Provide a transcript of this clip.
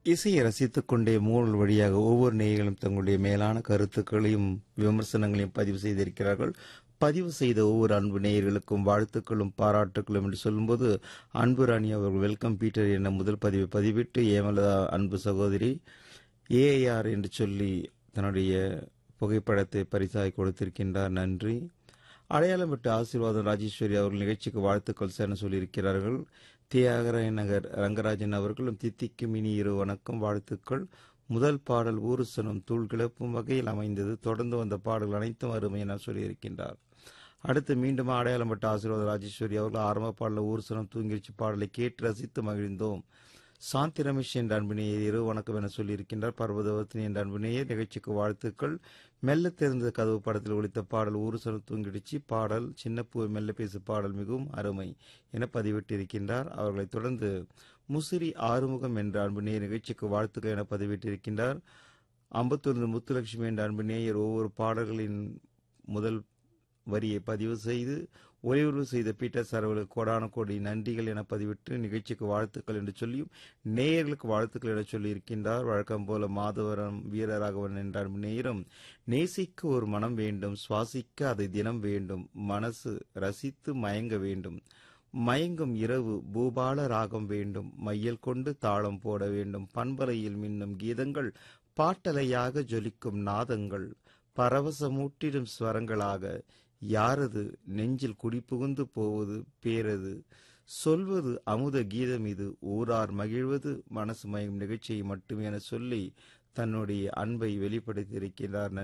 இசையை ரசித்துக் கொண்டே மூடல் வழியாக ஒவ்வொரு நேயர்களும் தங்களுடைய மேலான கருத்துக்களையும் விமர்சனங்களையும் பதிவு செய்திருக்கிறார்கள் பதிவு செய்த ஒவ்வொரு அன்பு நேயர்களுக்கும் வாழ்த்துக்களும் பாராட்டுக்களும் என்று சொல்லும்போது அன்பு ராணி அவர்கள் வெல்கம் பீட்டர் என்ற முதல் பதிவை பதிவிட்டு ஏமலதா அன்பு சகோதரி ஏஐஆர் என்று சொல்லி தன்னுடைய புகைப்படத்தை பரிசாய் கொடுத்திருக்கின்றார் நன்றி அடையாளம் விட்டு ஆசீர்வாதம் ராஜேஸ்வரி அவர்கள் நிகழ்ச்சிக்கு வாழ்த்துக்கள் என சொல்லியிருக்கிறார்கள் தியாகராய நகர் ரங்கராஜன் அவர்களும் தித்திக்கும் இனி இரு வணக்கம் வாழ்த்துக்கள் முதல் பாடல் ஊருசனம் தூள் கிளப்பும் வகையில் அமைந்தது தொடர்ந்து வந்த பாடல்கள் அனைத்தும் அருமை என சொல்லியிருக்கின்றார் அடுத்து மீண்டும் அடையாளம் பட்ட ஆசீர்வாத ராஜேஸ்வரி அவர்கள் ஆரம்ப பாடல ஊர்சனம் தூங்கிருச்சு பாடலை கேட்டு ரசித்து மகிழ்ந்தோம் சாந்தி ரமேஷ் என்ற அன்பினேயர் இரு வணக்கம் என சொல்லியிருக்கின்றார் பர்வதவர்த்தினி என்ற அன்பினேயர் நிகழ்ச்சிக்கு வாழ்த்துக்கள் மெல்ல தெரிந்த கதவு படத்தில் ஒழித்த பாடல் ஊருசனம் தூங்கிடுச்சு பாடல் சின்னப்பூ மெல்ல பேசு பாடல் மிகவும் அருமை என பதிவிட்டிருக்கின்றார் அவர்களைத் தொடர்ந்து முசிறி ஆறுமுகம் என்ற அன்புநேயர் நிகழ்ச்சிக்கு வாழ்த்துக்கள் என பதிவிட்டிருக்கின்றார் அம்பத்தூர் முத்துலட்சுமி என்ற அன்புநேயர் ஒவ்வொரு பாடல்களின் முதல் வரியை பதிவு செய்து ஒளிவுறவு செய்த பீட்டர் சார் அவர்களுக்கு கோடான கோடி நன்றிகள் என பதிவிட்டு நிகழ்ச்சிக்கு வாழ்த்துக்கள் என்று சொல்லியும் நேயர்களுக்கு வாழ்த்துக்கள் என சொல்லி இருக்கின்றார் வழக்கம் போல மாதவரம் வீரராகவன் என்ற நேரம் நேசிக்க ஒரு மனம் வேண்டும் சுவாசிக்க அதை தினம் வேண்டும் மனசு ரசித்து மயங்க வேண்டும் மயங்கும் இரவு பூபால ராகம் வேண்டும் மையல் கொண்டு தாளம் போட வேண்டும் பண்பலையில் மின்னும் கீதங்கள் பாட்டலையாக ஜொலிக்கும் நாதங்கள் பரவசமூட்டிடும் ஸ்வரங்களாக யாரது நெஞ்சில் குடிபுகுந்து போவது பேரது சொல்வது அமுத கீதம் இது ஊரார் மகிழ்வது மனசு மயங்கும் நிகழ்ச்சியை மட்டுமே என சொல்லி தன்னுடைய அன்பை வெளிப்படுத்தியிருக்கிறார்